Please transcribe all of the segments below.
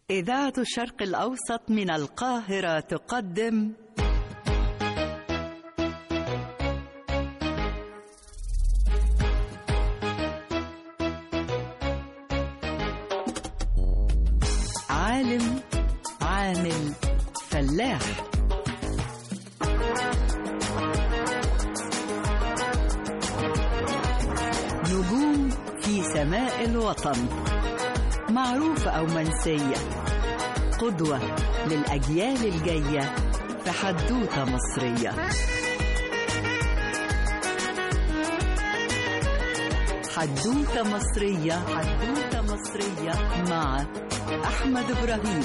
إذاعة الشرق الأوسط من القاهرة تقدم عالم عامل فلاح نجوم في سماء الوطن معروفة أو منسية قدوة للأجيال الجاية في حدوتة مصرية حدوتة مصرية حدوتة مصرية مع أحمد إبراهيم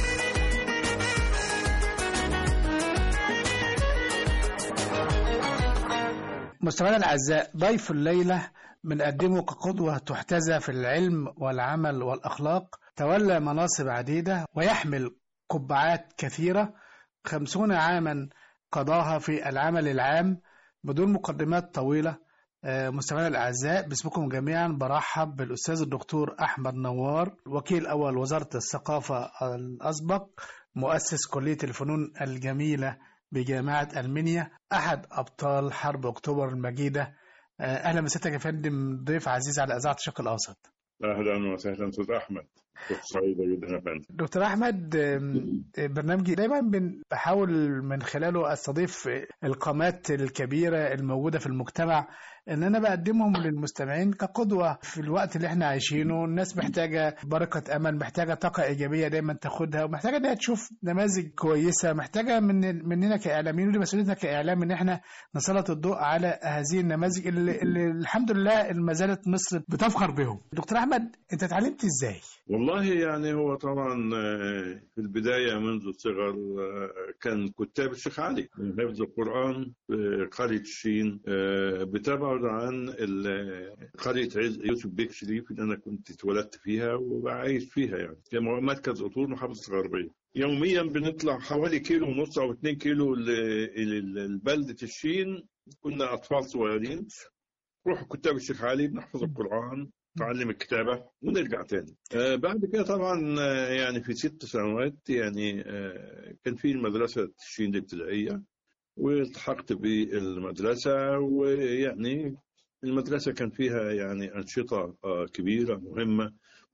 مستمعينا الاعزاء ضيف الليله بنقدمه كقدوه تحتذى في العلم والعمل والاخلاق تولى مناصب عديده ويحمل قبعات كثيره خمسون عاما قضاها في العمل العام بدون مقدمات طويله آه، مستمعينا الاعزاء باسمكم جميعا برحب بالاستاذ الدكتور احمد نوار وكيل اول وزاره الثقافه الاسبق مؤسس كليه الفنون الجميله بجامعة ألمانيا أحد أبطال حرب أكتوبر المجيدة آه، أهلا بسيادتك يا فندم ضيف عزيز على إذاعة الشرق الأوسط اهلا وسهلا استاذ احمد كنت سعيده جدا يا فندم دكتور أحمد آم، برنامجي دايما بن- بحاول من خلاله أستضيف القامات الكبيرة الموجودة في المجتمع إن أنا بقدمهم للمستمعين كقدوة في الوقت اللي احنا عايشينه الناس محتاجة بركة أمل محتاجة طاقة إيجابية دايما تاخدها ومحتاجة إنها تشوف نماذج كويسة محتاجة من مننا كإعلاميين ودي مسؤوليتنا كإعلام إن احنا نسلط الضوء على هذه النماذج اللي, اللي الحمد لله ما زالت مصر بتفخر بهم دكتور أحمد أنت اتعلمت إزاي؟ والله يعني هو طبعا آه، في البدايه منذ الصغر آه، كان كتاب الشيخ علي من حفظ القران في قريه الشين آه، بتبعد عن ال- قريه عز يوسف بيك شريف اللي انا كنت اتولدت فيها وعايش فيها يعني كان مركز اطور محافظه الغربيه يوميا بنطلع حوالي كيلو ونص او 2 كيلو ل- لبلده الشين كنا اطفال صغيرين نروح كتاب الشيخ علي بنحفظ القرآن نتعلم الكتابة ونرجع تاني آه بعد كده طبعا آه، يعني في ست سنوات يعني آه كان في المدرسة الشين الابتدائية والتحقت بالمدرسة ويعني المدرسة كان فيها يعني أنشطة آه كبيرة مهمة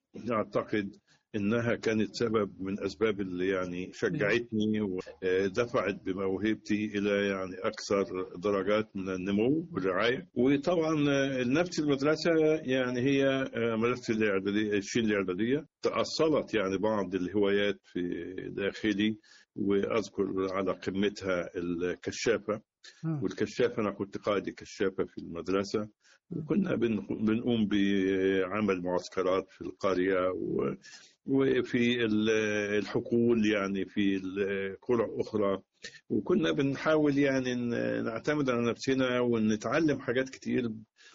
أعتقد إنها كانت سبب من أسباب اللي يعني شجعتني ودفعت بموهبتي إلى يعني أكثر درجات من النمو والرعاية وطبعا آه، نفس المدرسة يعني هي آه، مدرسة الإعدادية الشين الإعدادية تأصلت يعني بعض الهوايات في داخلي وأذكر على قمتها الكشافة والكشافة أنا كنت قائد الكشافة في المدرسة وكنا بن- بنقوم بعمل معسكرات في القرية و- وفي ال- الحقول يعني في القرى أخرى وكنا بنحاول يعني ن- نعتمد على نفسنا ونتعلم حاجات كتير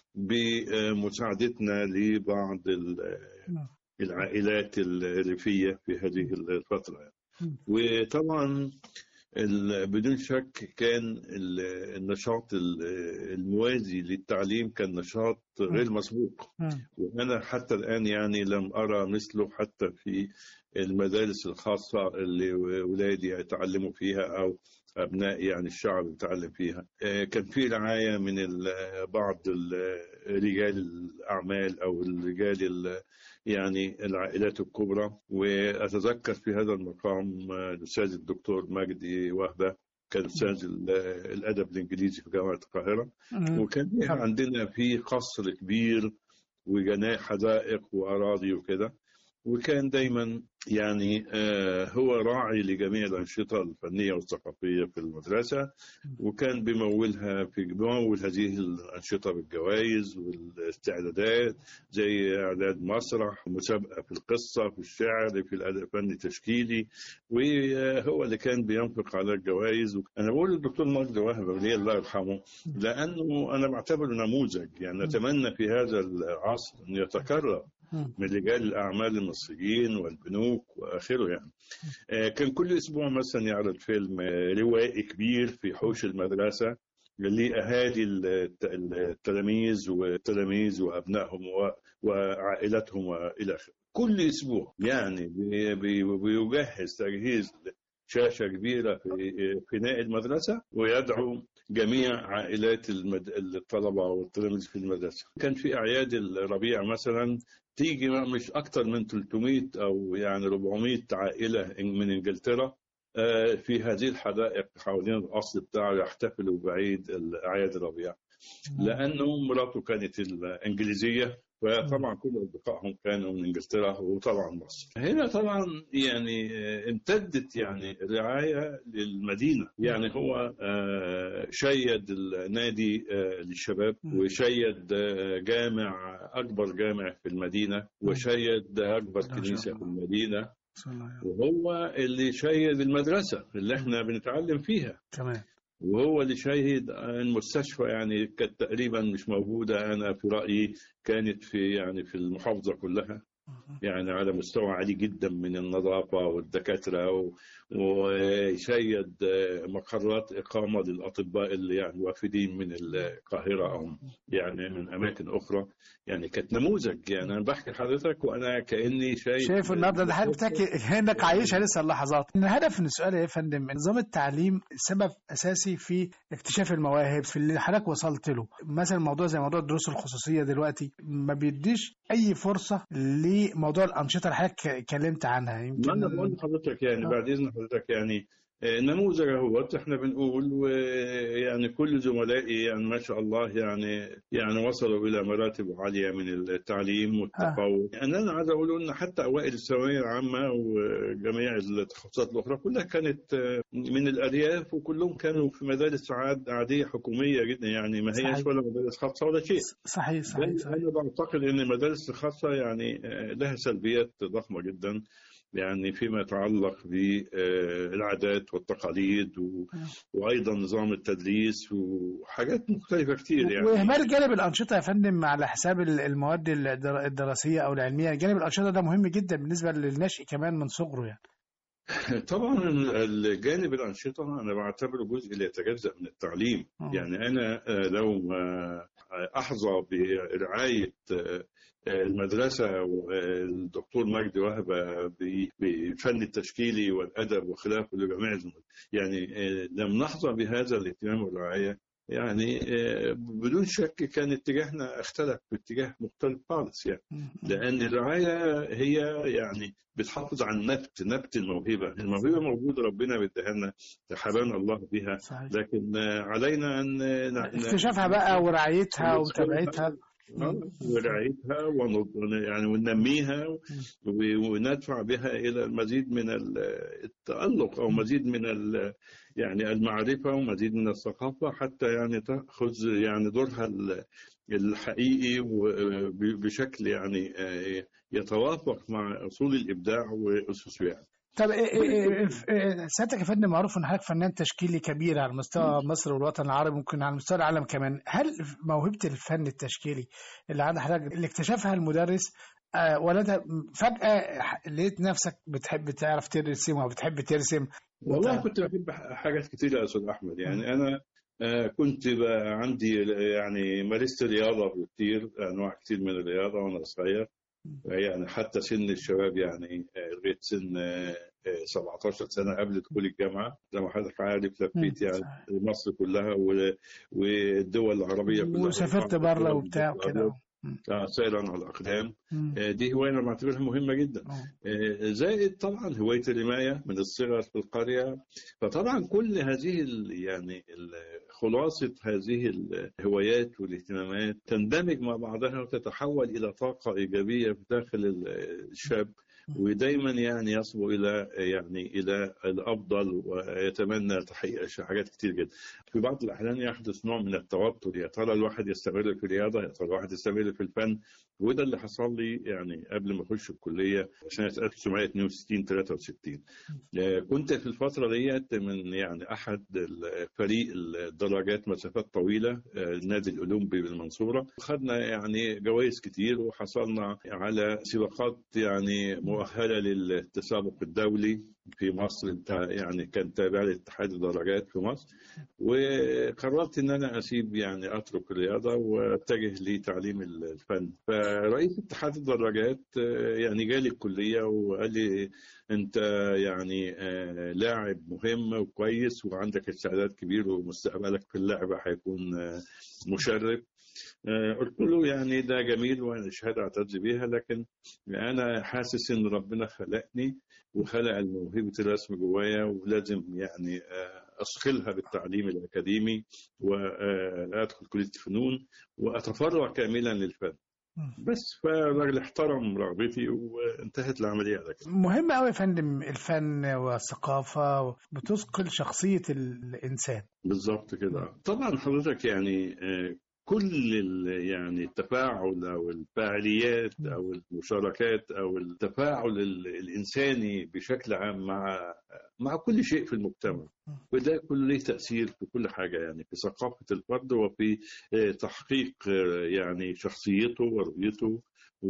بمساعدتنا لبعض ال- العائلات الريفية في هذه الفترة مم. وطبعا ال- بدون شك كان ال- النشاط ال- الموازي للتعليم كان نشاط غير مسبوق وأنا حتى الآن يعني لم أرى مثله حتى في المدارس الخاصة اللي ولادي يتعلموا فيها أو أبناء يعني الشعب يتعلم فيها آه، كان في رعاية من ال- بعض ال- رجال الأعمال أو الرجال ال- يعني العائلات الكبرى وأتذكر في هذا المقام آه، الأستاذ الدكتور مجدي وهبة كان أستاذ ال- الأدب الإنجليزي في جامعة القاهرة وكان في طبعا. عندنا في قصر كبير وجناح حدائق وأراضي وكده وكان دايما يعني آه، هو راعي لجميع الأنشطة الفنية والثقافية في المدرسة وكان بيمولها في بيمول هذه الأنشطة بالجوائز والاستعدادات زي إعداد مسرح مسابقة في القصة في الشعر في الأدب الفني التشكيلي وهو اللي كان بينفق على الجوائز أنا بقول للدكتور مجدي وهبة وليه الله يرحمه لأنه أنا بعتبره نموذج يعني أتمنى في هذا العصر أن يتكرر من رجال الأعمال المصريين والبنوك وآخره يعني آه، كان كل أسبوع مثلا يعرض فيلم آه، روائي كبير في حوش المدرسة لأهالي الت- التلاميذ والتلاميذ وأبنائهم و- وعائلتهم وإلى آخره كل اسبوع يعني بي- بي- بيجهز تجهيز شاشه كبيره في فناء المدرسه ويدعو جميع عائلات المد... الطلبه والتلاميذ في المدرسه. كان في اعياد الربيع مثلا تيجي مش اكثر من 300 او يعني 400 عائله من انجلترا آه، في هذه الحدائق حوالين القصر بتاعه يحتفلوا بعيد اعياد الربيع. لانه مراته كانت الانجليزيه وطبعا كل اصدقائهم كانوا من انجلترا وطبعا مصر. هنا طبعا يعني آه، امتدت يعني الرعايه للمدينه، يعني هو آه، شيد النادي آه، للشباب مم. وشيد آه، جامع اكبر جامع في المدينه وشيد اكبر ما شاء كنيسه الله. في المدينه صلى الله عليه وهو اللي شيد المدرسه اللي احنا بنتعلم فيها. تمام وهو اللي شاهد المستشفى يعني كانت تقريبا مش موجوده انا في رايي كانت في يعني في المحافظه كلها يعني على مستوى عالي جدا من النظافه والدكاتره و- وشيد مقرات اقامه للاطباء اللي يعني وافدين من القاهره او يعني من اماكن اخرى يعني كانت نموذج يعني انا بحكي لحضرتك وانا كاني شايف شايف النهارده ده حضرتك بتحكي انك عايشها لسه اللحظات الهدف من السؤال يا فندم نظام التعليم سبب اساسي في اكتشاف المواهب في اللي حضرتك وصلت له مثلا موضوع زي موضوع الدروس الخصوصيه دلوقتي ما بيديش اي فرصه لموضوع الانشطه اللي حضرتك اتكلمت عنها ما يمكن انا بقول لحضرتك يعني آه. بعد اذن حضرتك يعني آه، نموذج اهوت احنا بنقول ويعني كل زملائي يعني ما شاء الله يعني يعني وصلوا الى مراتب عاليه من التعليم والتفوق يعني انا عايز اقول ان حتى اوائل الثانويه العامه وجميع التخصصات الاخرى كلها كانت آه، من الارياف وكلهم كانوا في مدارس عاد عاديه حكوميه جدا يعني ما هيش صحيح. ولا مدارس خاصه ولا شيء صحيح صحيح, صحيح. أنا بعتقد أن المدارس الخاصة يعني آه، لها سلبيات ضخمة جدا يعني فيما يتعلق بالعادات والتقاليد و... وأيضا نظام التدريس وحاجات مختلفة كتير يعني واهمال جانب الانشطه يا فندم على حساب ال- المواد الدر- الدراسيه او العلميه جانب الانشطه ده مهم جدا بالنسبه للنشء كمان من صغره يعني طبعا الجانب الأنشطة أنا بعتبره جزء لا يتجزأ من التعليم آه. يعني أنا آه، لو آه، أحظى برعاية آه، المدرسة والدكتور مجدي وهبة ب- بالفن التشكيلي والأدب وخلافه لجميع الزملاء يعني آه، لم نحظى بهذا الاهتمام والرعاية يعني آه، بدون شك كان اتجاهنا اختلف باتجاه مختلف خالص يعني لأن الرعاية هي يعني بتحافظ على النبت نبت الموهبة الموهبة موجودة ربنا بيديها لنا حبانا الله بها صحيح لكن آه، علينا أن ن- اكتشافها بقى ورعايتها ومتابعتها آه، ورعايتها ون- يعني وننميها و- وندفع بها الى المزيد من ال- التالق او مزيد من ال- يعني المعرفه ومزيد من الثقافه حتى يعني تاخذ يعني دورها ال- الحقيقي وب- بشكل يعني آه، يتوافق مع اصول الابداع واسسه يعني. طب إيه- إيه- إيه- إيه، سيادتك يا فندم معروف ان حضرتك فنان تشكيلي كبير على مستوى مصر والوطن العربي ممكن على مستوى العالم كمان هل موهبه الفن التشكيلي اللي عند حضرتك اللي اكتشفها المدرس آه، ولا انت فجاه لقيت نفسك بتحب تعرف ترسم او بتحب ترسم والله وت- كنت بحب حاجات كتيرة يا أستاذ أحمد يعني أنا آه، كنت بقى عندي يعني مارست رياضة كتير أنواع كتير من الرياضة وأنا صغير يعني حتى سن الشباب يعني آه، لغاية سن آه، آه، 17 سنة قبل دخول الجامعة زي ما حضرتك عارف لفيت مم، يعني صحيح. مصر كلها و- والدول العربية كلها وسافرت بره وبتاع وكده آه، سيرا على الأقدام مم. آه، دي هواية أنا بعتبرها مهمة جدا آه. آه، زائد طبعا هواية الرماية من الصغر في القرية فطبعا كل هذه ال- يعني ال- خلاصة هذه الهوايات والاهتمامات تندمج مع بعضها وتتحول إلى طاقة إيجابية في داخل ال- الشاب ودايما يعني يصبو الى يعني الى الافضل ويتمنى تحقيق حاجات كتير جدا. في بعض الاحيان يحدث نوع من التوتر يا ترى الواحد يستمر في الرياضه يا ترى الواحد يستمر في الفن وده اللي حصل لي يعني قبل ما اخش الكليه سنه 1962 63 آه، كنت في الفتره ديت من يعني احد فريق الدراجات مسافات طويله آه، النادي الاولمبي بالمنصوره خدنا يعني جوائز كتير وحصلنا على سباقات يعني مؤهله للتسابق الدولي في مصر بتاع- يعني كان تابع لاتحاد الدراجات في مصر وقررت ان انا اسيب يعني اترك الرياضه واتجه لتعليم الفن فرئيس اتحاد الدراجات آه، يعني جالي الكليه وقال لي انت يعني آه، لاعب مهم وكويس وعندك استعداد كبير ومستقبلك في اللعبه هيكون آه، مشرف آه، قلت له يعني ده جميل وانا شهاده اعتز بيها لكن انا حاسس ان ربنا خلقني وخلق الموهبه الرسم جوايا ولازم يعني آه، اثقلها بالتعليم الاكاديمي وادخل كليه الفنون واتفرع كاملا للفن بس فالراجل احترم رغبتي وانتهت العمليه على كده مهم قوي يا فندم الفن والثقافة بتثقل شخصية الإنسان بالظبط كده طبعا حضرتك يعني آه، كل ال- يعني التفاعل او الفعاليات او المشاركات او التفاعل ال- الانساني بشكل عام مع مع كل شيء في المجتمع وده كله له تاثير في كل حاجه يعني في ثقافه الفرد وفي آه، تحقيق آه، يعني شخصيته ورؤيته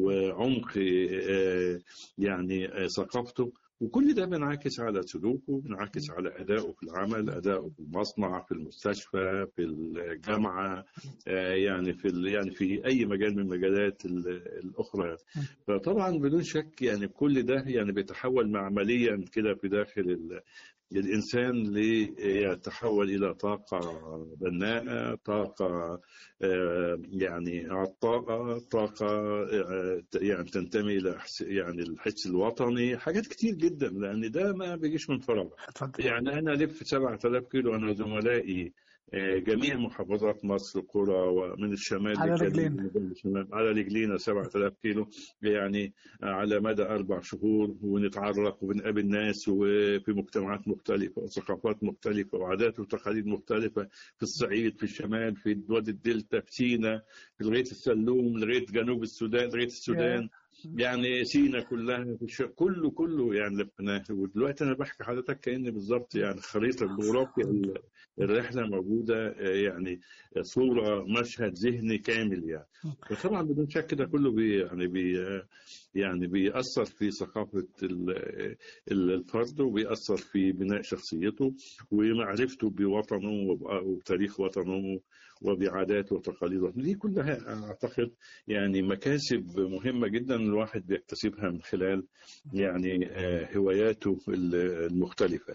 وعمق آه، يعني آه، ثقافته وكل ده بينعكس على سلوكه بينعكس على أدائه في العمل أدائه في المصنع في المستشفى في الجامعة آه، يعني في ال- يعني في أي مجال من المجالات ال- الأخرى فطبعا بدون شك يعني كل ده يعني بيتحول معمليا كده في داخل ال- الإنسان ليتحول إلى طاقة بناءة طاقة آه، يعني عطاءة طاقة آه، يعني تنتمي إلى إحس- يعني الحس الوطني حاجات كتير جدا لأن ده ما بيجيش من فراغ اتفضل يعني أنا ألف 7000 كيلو أنا وزملائي آه، جميع محافظات مصر قرى ومن الشمال على للجنوب رجلينا. ومن الشمال على رجلينا 7000 كيلو يعني على مدى أربع شهور ونتعرف وبنقابل ناس وفي مجتمعات مختلفة وثقافات مختلفة وعادات وتقاليد مختلفة في الصعيد في الشمال في وادي الدلتا في سينا في لغاية السلوم لغاية جنوب السودان لغاية السودان يعني سينا كلها في الش... كله كله يعني لفناه ودلوقتي انا بحكي حضرتك كاني بالظبط يعني خريطه الجغرافيا ال- الرحله موجوده آه، يعني صوره مشهد ذهني كامل يعني فطبعا بدون شك ده كله بي يعني بي يعني بيأثر في ثقافة ال- ال- الفرد وبيأثر في بناء شخصيته ومعرفته بوطنه وب- وبتاريخ وطنه وبعاداته وتقاليده دي كلها أعتقد يعني مكاسب مهمة جدا الواحد بيكتسبها من خلال يعني آه، هواياته ال- المختلفة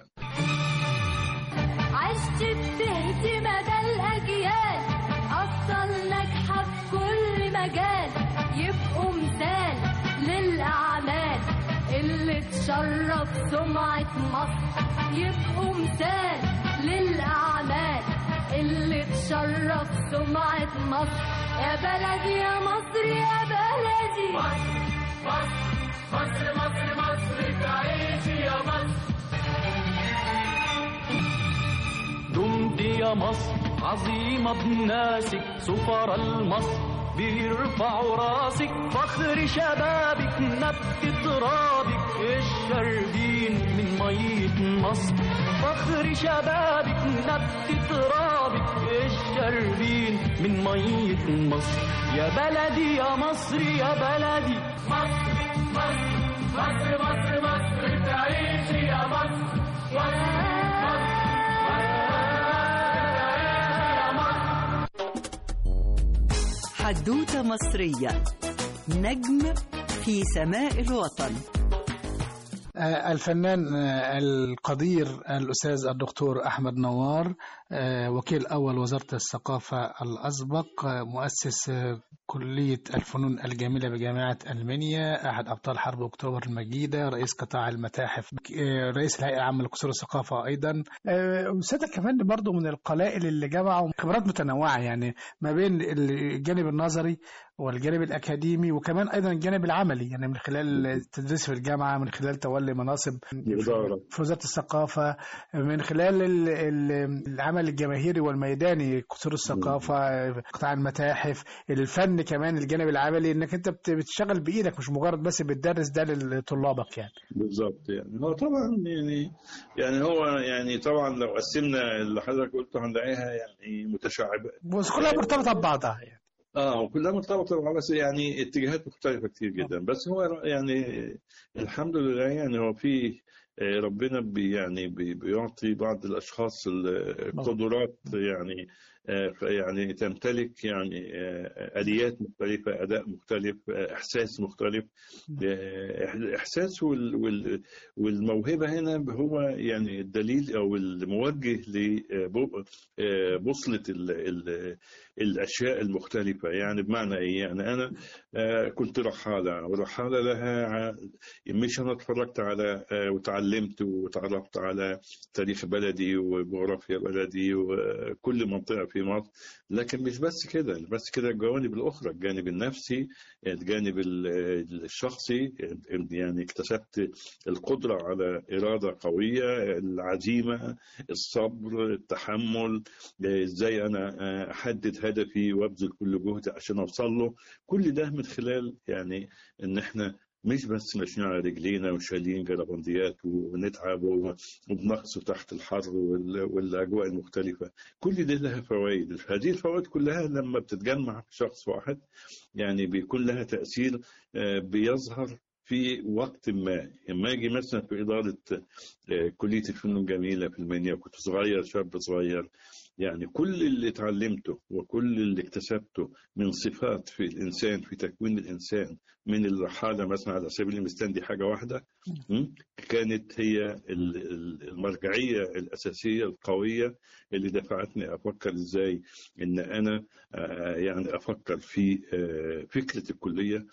عشت بتهدي مدى الأجيال أبطال ناجحة في كل مجال يبقوا مثال للأعمال اللي تشرف سمعة مصر يبقوا مثال للأعمال اللي تشرف سمعة مصر يا بلدي يا مصر يا بلدي مصر مصر مصر مصر مصر تعيشي يا مصر دمت يا مصر عظيمة بناسك سفر المصر بيرفعوا راسك فخر شبابك نبت ترابك الشربين من مية مصر فخر شبابك نبت ترابك الشربين من مية مصر يا بلدي يا مصر يا بلدي مصر مصر مصر مصر مصر تعيشي يا مصر حدوتة مصرية نجم في سماء الوطن آه، الفنان آه، القدير الأستاذ الدكتور أحمد نوار آه، وكيل أول وزارة الثقافة الأسبق آه، مؤسس آه، كلية الفنون الجميلة بجامعة ألمانيا أحد أبطال حرب أكتوبر المجيدة رئيس قطاع المتاحف آه، رئيس الهيئة العامة لقصور الثقافة أيضا آه، وسادة كمان برضو من القلائل اللي جمعوا خبرات متنوعة يعني ما بين الجانب النظري والجانب الأكاديمي وكمان أيضا الجانب العملي يعني من خلال التدريس في الجامعة من خلال تولي مناصب الإدارة. في وزارة الثقافة من خلال ال- ال- العمل الجماهيري والميداني قصور الثقافة قطاع المتاحف الفن كمان الجانب العملي انك انت بت- بتشتغل بايدك مش مجرد بس بتدرس ده لطلابك يعني بالظبط يعني هو طبعا يعني يعني هو يعني طبعا لو قسمنا اللي حضرتك قلته هنلاقيها يعني متشعبة بس كلها مرتبطة ببعضها يعني اه وكلها مرتبطه مع بس يعني اتجاهات مختلفه كتير جدا بس هو يعني الحمد لله يعني هو في آه، ربنا بي يعني بي بيعطي بعض الاشخاص القدرات يعني آه، يعني تمتلك يعني آه، اليات مختلفه اداء مختلف آه، احساس مختلف آه، الاحساس وال- وال- والموهبه هنا هو يعني الدليل او الموجه لبوصله الاشياء المختلفه يعني بمعنى ايه يعني انا آه، كنت رحاله ورحاله لها ع- مش انا اتفرجت على آه، وتعلمت وتعرفت على تاريخ بلدي وجغرافيا بلدي وكل منطقه في مصر لكن مش بس كده بس كده الجوانب الاخرى الجانب النفسي الجانب ال- الشخصي يعني اكتسبت القدره على اراده قويه العزيمه الصبر التحمل ازاي انا احدد هدفي وابذل كل جهد عشان اوصل له كل ده من خلال يعني ان احنا مش بس ماشيين على رجلينا وشايلين جربنديات ونتعب وبنقص تحت الحر وال- والاجواء المختلفه كل ده لها فوائد هذه الفوائد كلها لما بتتجمع في شخص واحد يعني بيكون لها تاثير آه، بيظهر في وقت ما لما اجي مثلا في اداره آه، كليه الفنون الجميله في المنيا كنت صغير شاب صغير يعني كل اللي اتعلمته وكل اللي اكتسبته من صفات في الانسان في تكوين الانسان من الرحاله مثلا على سبيل المثال دي حاجه واحده م? كانت هي ال- ال- المرجعيه الاساسيه القويه اللي دفعتني افكر ازاي ان انا آه، يعني افكر في آه، فكره الكليه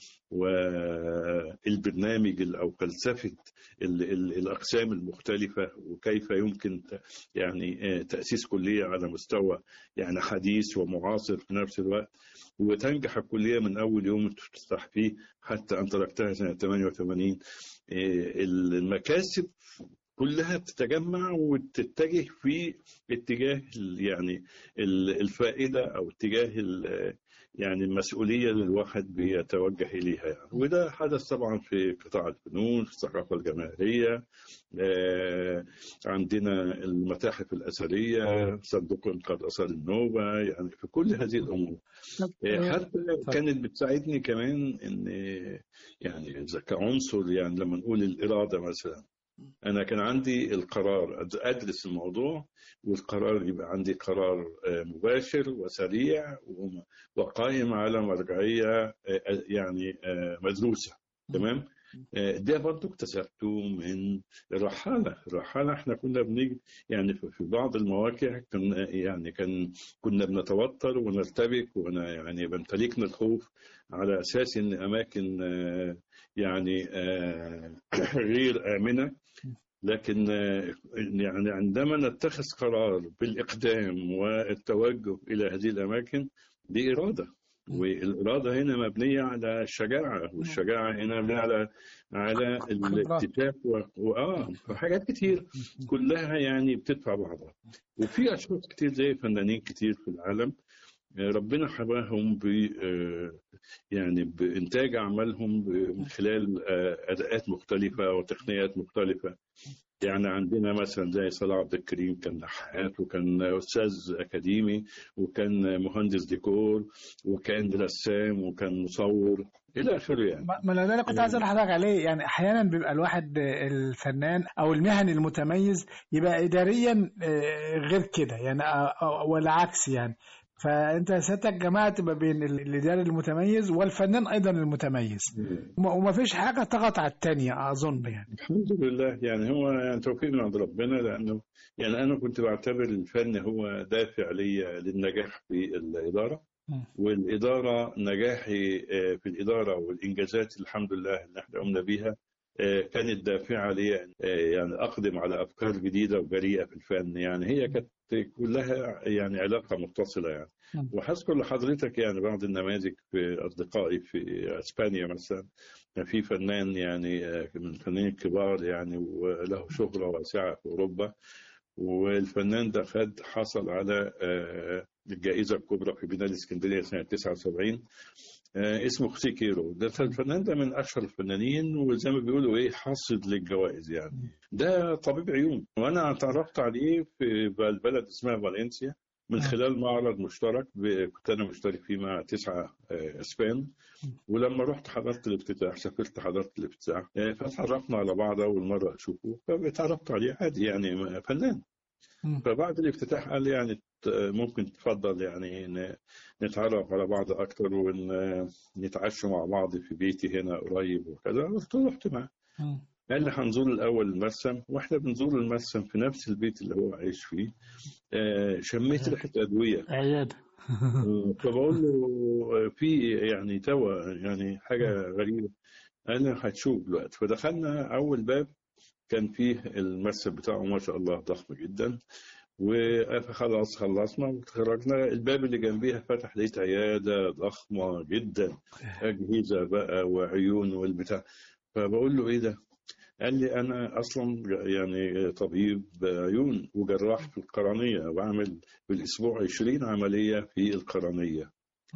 والبرنامج ال- او فلسفه ال- ال- الاقسام المختلفه وكيف يمكن ت- يعني آه، تاسيس كليه على مستوى يعني حديث ومعاصر في نفس الوقت وتنجح الكليه من اول يوم تفتح فيه حتى ان تركتها سنه 88 آه، المكاسب كلها تتجمع وتتجه في اتجاه ال- يعني ال- الفائده او اتجاه ال- يعني المسؤوليه اللي الواحد بيتوجه اليها يعني. وده حدث طبعا في قطاع الفنون في الثقافه الجماهيريه آه، عندنا المتاحف الاثريه صندوق انقاذ اثار النوبه يعني في كل هذه الامور آه، حتى كانت بتساعدني كمان ان يعني اذا كعنصر يعني لما نقول الاراده مثلا انا كان عندي القرار أد- ادرس الموضوع والقرار يبقى عندي قرار آه، مباشر وسريع وم- وقائم على مرجعيه آه، يعني آه، مدروسه تمام آه، ده برضو اكتسبته من الرحالة الرحالة احنا كنا بنيجي يعني في في بعض المواقع كنا يعني كان كنا بنتوتر ونرتبك وانا يعني بمتلكنا الخوف على اساس ان اماكن آه، يعني آه، غير آمنة لكن آه، يعني عندما نتخذ قرار بالإقدام والتوجه إلى هذه الأماكن دي إرادة والإرادة هنا مبنية على الشجاعة والشجاعة هنا مبنية على على الاتفاق و... وآه حاجات كتير كلها يعني بتدفع بعضها وفي أشخاص كتير زي فنانين كتير في العالم آه، ربنا حباهم ب آه، يعني بإنتاج أعمالهم ب- من خلال آه، أداءات مختلفة وتقنيات مختلفة يعني عندنا مثلا زي صلاح عبد الكريم كان نحات وكان أستاذ أكاديمي وكان مهندس ديكور وكان رسام وكان مصور إلى آخره يعني ما ما ده اللي كنت عايز اقول لحضرتك عليه يعني احيانا بيبقى الواحد آه، الفنان او المهني المتميز يبقى اداريا آه، غير كده يعني آه، آه، والعكس يعني فانت سيادتك جمعت ما بين ال- الاداري المتميز والفنان ايضا المتميز وما وما فيش حاجه تغط على الثانيه اظن يعني الحمد لله يعني هو يعني توفيق من عند ربنا لانه يعني انا كنت بعتبر الفن هو دافع لي للنجاح في الاداره مم. والاداره نجاحي آه، في الاداره والانجازات الحمد لله اللي احنا قمنا بيها آه، كانت دافعه لي آه، يعني اقدم على افكار جديده وجريئه في الفن يعني هي كانت كلها يعني علاقه متصله يعني مم. وهذكر لحضرتك يعني بعض النماذج في اصدقائي في اسبانيا مثلا كان في فنان يعني آه، من الفنانين الكبار يعني وله شهرة واسعة في أوروبا والفنان ده خد حصل على آه، الجائزة الكبرى في بناء الإسكندرية سنة 79 آه، اسمه خوسيه كيرو ده الفنان ده من أشهر الفنانين وزي ما بيقولوا إيه حاصد للجوائز يعني ده طبيب عيون وأنا اتعرفت عليه في بلد اسمها فالنسيا من آه. خلال معرض مشترك ب- كنت انا مشترك فيه مع تسعه آه، اسبان ولما رحت حضرت الافتتاح سافرت حضرت الافتتاح آه، فتعرفنا على بعض اول مره اشوفه فاتعرفت عليه عادي يعني فنان مم. فبعد الافتتاح قال لي يعني ت- ممكن تفضل يعني ن- نتعرف على بعض اكتر ونتعشى مع بعض في بيتي هنا قريب وكذا قلت له رحت معاه مم. قال لي هنزور الاول المرسم واحنا بنزور المرسم في نفس البيت اللي هو عايش فيه آه، شميت ريحه ادويه عيادة فبقول له في يعني توا يعني حاجه غريبه قال لي هتشوف دلوقتي فدخلنا اول باب كان فيه المرسم بتاعه ما شاء الله ضخم جدا وخلاص خلصنا وخرجنا الباب اللي جنبيها فتح لقيت عياده ضخمه جدا اجهزه بقى وعيون والبتاع فبقول له ايه ده؟ قال لي انا اصلا يعني طبيب عيون وجراح في القرنيه بعمل في الاسبوع 20 عمليه في القرنيه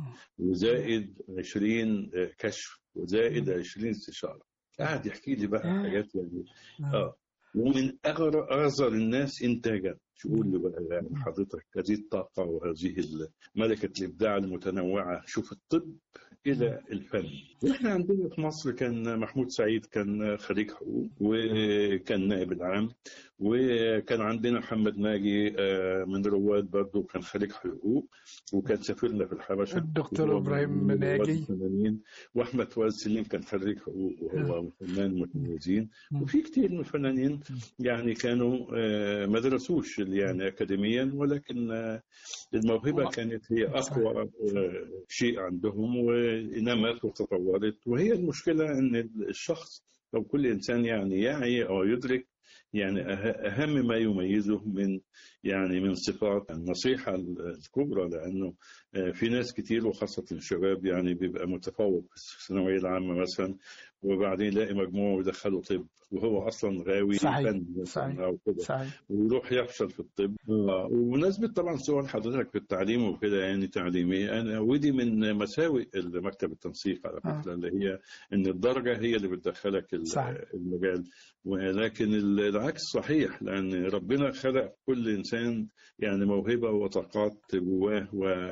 وزائد 20 كشف وزائد 20 استشاره قاعد يحكي لي بقى حاجات يعني اه ومن أغر- اغزر الناس انتاجا شو يقول لي بقى يعني حضرتك هذه الطاقه وهذه ال- ملكه الابداع المتنوعه شوف الطب الى الفن واحنا عندنا في مصر كان محمود سعيد كان خريج حقوق وكان نائب العام وكان عندنا محمد ناجي آه، من رواد برضه كان خريج حقوق وكان سفيرنا في الحبشه الدكتور وهو إبراهيم من رواد ناجي. الفنانين واحمد فؤاد سليم كان خريج حقوق وهو فنان متميزين وفي كتير من الفنانين يعني كانوا آه، ما درسوش يعني اكاديميا ولكن آه، الموهبه هو- كانت هي اقوى آه، شيء عندهم ونمت وتطورت وهي المشكله ان الشخص او كل انسان يعني يعي او يدرك يعني أه- اهم ما يميزه من يعني من صفات النصيحه الكبرى لانه آه، في ناس كتير وخاصه الشباب يعني بيبقى متفوق في الثانويه العامه مثلا وبعدين يلاقي مجموعه ويدخله طب وهو اصلا غاوي صحيح. فن مثلاً صحيح. او كده صحيح ويروح يفشل في الطب آه، وبمناسبة طبعا سؤال حضرتك في التعليم وكده يعني تعليمي أنا ودي من مساوئ مكتب التنسيق على آه. فكرة اللي هي إن الدرجة هي اللي بتدخلك ال- صحيح. المجال ولكن ال- العكس صحيح لأن ربنا خلق كل إنسان يعني موهبة وطاقات جواه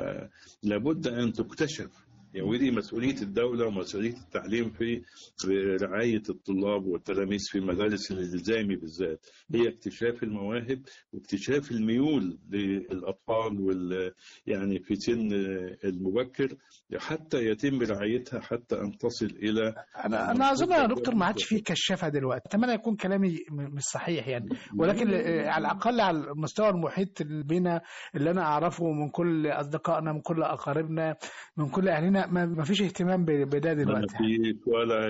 ولابد أن تكتشف يعني ودي مسؤولية الدولة ومسؤولية التعليم في في رعاية الطلاب والتلاميذ في المدارس الإلزامي بالذات هي اكتشاف المواهب واكتشاف الميول للأطفال وال يعني في سن المبكر حتى يتم رعايتها حتى أن تصل إلى انا انا اظن يا دكتور ما عادش فيه كشافه دلوقتي اتمنى يكون كلامي م- مش صحيح يعني ولكن آه، على الاقل على المستوى المحيط اللي بينا اللي انا اعرفه من كل اصدقائنا من كل اقاربنا من كل اهلنا ما ما فيش اهتمام ب- بده ما دلوقتي في ولا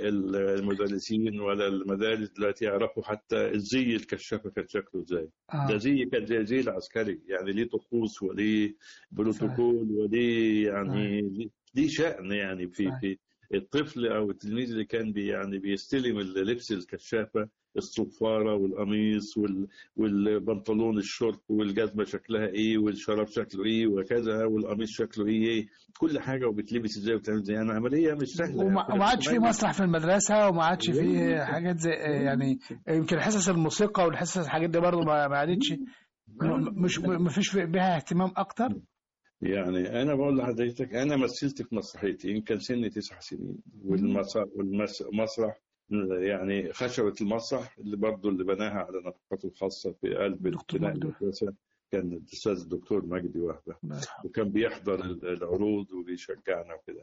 المدرسين ولا المدارس دلوقتي يعرفوا حتى الزي الكشافة كان شكله ازاي ده آه. زي كان زي زي العسكري يعني ليه طقوس وليه بروتوكول وليه يعني ليه- ليه شأن يعني في صحيح. في الطفل او التلميذ اللي كان بي يعني بيستلم اللبس الكشافه الصفاره والقميص وال والبنطلون الشورت والجزمه شكلها ايه والشراب شكله ايه وكذا والقميص شكله ايه كل حاجه وبتلبس ازاي وبتعمل ازاي يعني عمليه مش سهله وما يعني. وما عادش في مسرح في المدرسه وما عادش في حاجات زي يعني يمكن حصص الموسيقى والحصص الحاجات دي برضه ما ما عادتش م- مش ما فيش بها اهتمام اكتر يعني انا بقول لحضرتك انا مثلت في مسرحيتي يمكن سني تسع سنين والمسرح والمسرح يعني خشبة المسرح اللي برضه اللي بناها على نفقته الخاصة في قلب دكتور بناء مجدي. المدرسة كان الأستاذ الدكتور مجدي وهبة وكان بيحضر ال- العروض وبيشجعنا وكده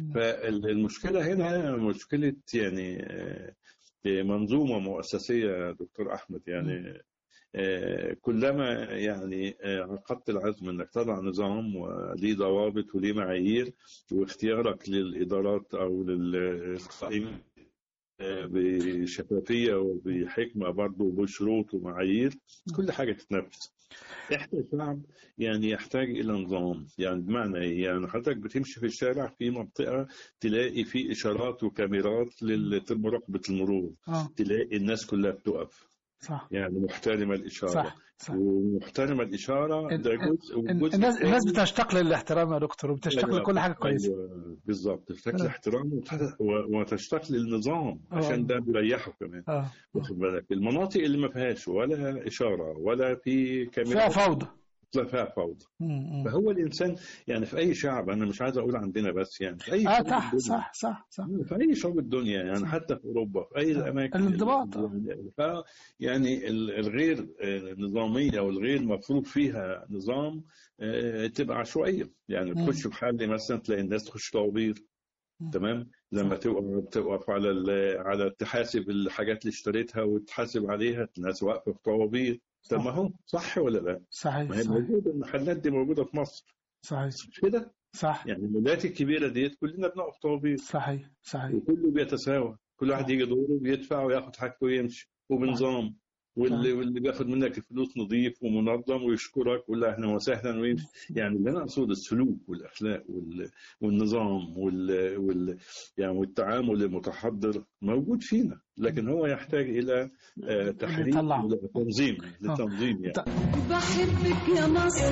فالمشكلة هنا مشكلة يعني آه، منظومة مؤسسية يا دكتور أحمد يعني آه، كلما يعني آه، عقدت العزم انك تضع نظام وليه ضوابط وليه معايير واختيارك للادارات او للقائمين آه، بشفافيه وبحكمه برضه وبشروط ومعايير كل حاجه تتنفذ. احنا شعب يعني يحتاج الى نظام يعني بمعنى ايه؟ يعني حضرتك بتمشي في الشارع في منطقه تلاقي في اشارات وكاميرات لمراقبه المرور اه تلاقي الناس كلها بتقف صح يعني محترمة الإشارة صح صح ومحترمة الإشارة ال- ده جزء ال- وجزء الناس تاني- الناس بتشتاق للاحترام يا دكتور وبتشتاق أيوة، لكل حاجه كويسه أيوة، بالظبط تشتاق آه. لاحترام وتح- و- وتشتاق للنظام آه. عشان ده بيريحه كمان اه واخد بالك المناطق اللي ما فيهاش ولا إشارة ولا في فيها كاميرا فوضى فيها فوضى مم. مم. فهو الانسان يعني في اي شعب انا مش عايز اقول عندنا بس يعني في اي اه شعب صح الدنيا. صح صح صح في اي شعوب الدنيا يعني صح. حتى في اوروبا في اي الاماكن الانضباط. يعني- ف- يعني ال- الغير آه، نظاميه والغير مفروض فيها نظام آه، تبقى عشوائيه يعني مم. تخش محل مثلا تلاقي الناس تخش طوابير مم. تمام لما توقف توقف على ال- على تحاسب الحاجات اللي اشتريتها وتحاسب عليها الناس واقفه في طوابير طب ما هو صح ولا لا؟ صحيح ما هي صحيح موجوده المحلات دي موجوده في مصر صحيح مش كده؟ صح يعني المولات الكبيره ديت كلنا بنقف طوابير صحيح صحيح وكله بيتساوى كل واحد صح. يجي دوره بيدفع وياخد حاجته ويمشي وبنظام واللي واللي بياخد منك الفلوس نظيف ومنظم ويشكرك ويقول له اهلا وسهلا ويمشي يعني اللي انا اقصد السلوك والاخلاق وال... والنظام وال... وال... يعني والتعامل المتحضر موجود فينا لكن هو يحتاج الى آه، تحريك بيطلعه. تنظيم لتنظيم يعني بحبك يا مصر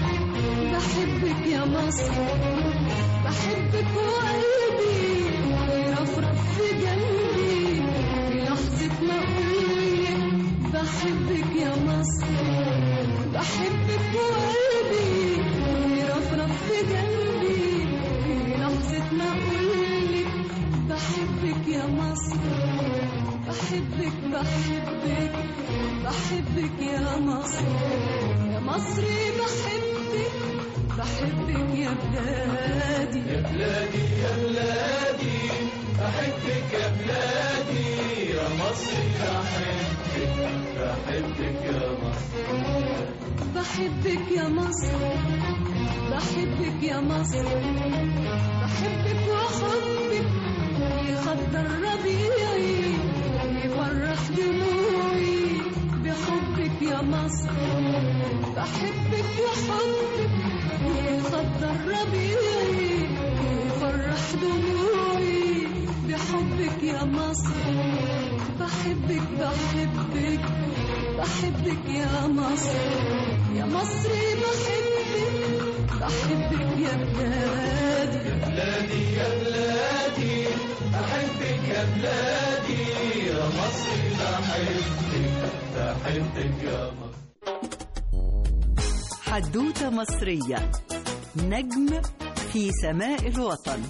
بحبك يا مصر بحبك وقلبي يرفرف في قلبي في لحظة ما أقولك بحبك يا مصر بحبك وقلبي يرفرف في قلبي في لحظة ما أقولك بحبك يا مصر بحبك بحبك بحبك يا مصر يا مصري بحبك بحبك يا بلادي يا بلادي يا بلادي بحبك يا بلادي يا مصر بحبك بحبك يا مصر بحبك يا مصر بحبك يا مصر بحبك وحبك يخضر ربيعي يفرح دموعي بحبك يا مصر بحبك وحبك يخضر ربيعي يفرح دموعي بحبك يا مصر بحبك بحبك بحبك يا مصر يا مصري بحبك بحبك يا بلادي يا بلادي يا بلادي بحبك يا بلادي يا مصري بحبك بحبك يا مصر حدوتة مصرية نجم في سماء الوطن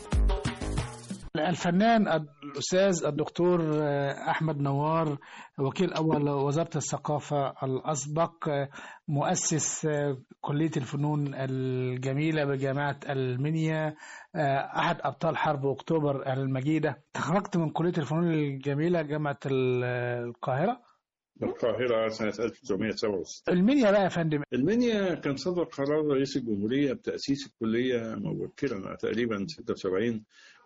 الفنان الأستاذ الدكتور أحمد نوار وكيل أول وزارة الثقافة الأسبق مؤسس كلية الفنون الجميلة بجامعة المنيا أحد أبطال حرب أكتوبر المجيدة تخرجت من كلية الفنون الجميلة جامعة القاهرة القاهره سنه 1967 المنيا بقى يا فندم المنيا كان صدر قرار رئيس الجمهورية بتأسيس الكلية مبكرا تقريبا 76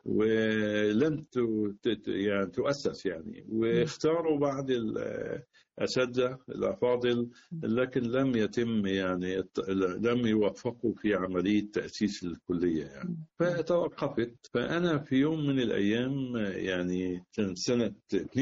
ولم ت- ت- يعني تؤسس يعني واختاروا بعض الأساتذة الأفاضل لكن لم يتم يعني الت- لم يوفقوا في عملية تأسيس الكلية يعني فتوقفت فأنا في يوم من الأيام يعني كان سنة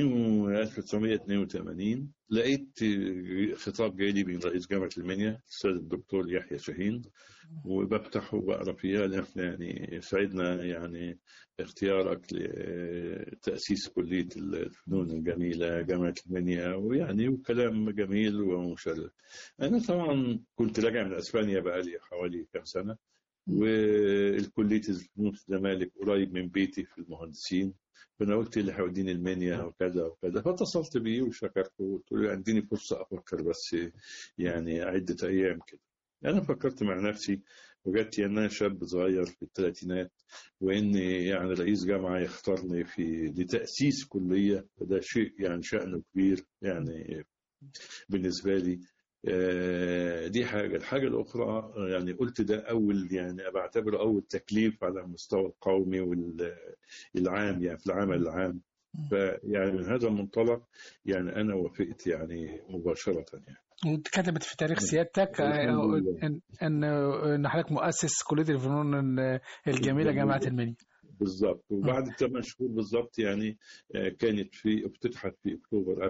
1982 لقيت خطاب جاي من رئيس جامعة المنيا الأستاذ الدكتور يحيى شاهين وبفتحه وبقرا فيه قال احنا يعني سعدنا يعني اختيارك لتأسيس كلية الفنون الجميلة جامعة المنيا ويعني وكلام جميل ومشرف. أنا طبعا كنت راجع من أسبانيا بقالي حوالي كام سنة والكلية الفنون في الزمالك قريب من بيتي في المهندسين فانا قلت اللي هيوديني المنيا وكذا وكذا فاتصلت بيه وشكرته وقلت له اديني فرصه افكر بس يعني عده ايام كده انا فكرت مع نفسي وجدت ان انا شاب صغير في الثلاثينات وان يعني رئيس جامعه يختارني في لتاسيس كليه فده شيء يعني شانه كبير يعني بالنسبه لي آه، دي حاجة الحاجة الأخرى آه، يعني قلت ده أول يعني بعتبره أول تكليف على المستوى القومي والعام يعني في العمل العام فيعني من هذا المنطلق يعني أنا وافقت يعني مباشرة يعني وكتبت في تاريخ سيادتك الحمد لله. ان ان ان حضرتك مؤسس كليه الفنون الجميله جامعه المنيا بالضبط وبعد ثمان شهور بالضبط يعني آه، كانت في افتتحت في اكتوبر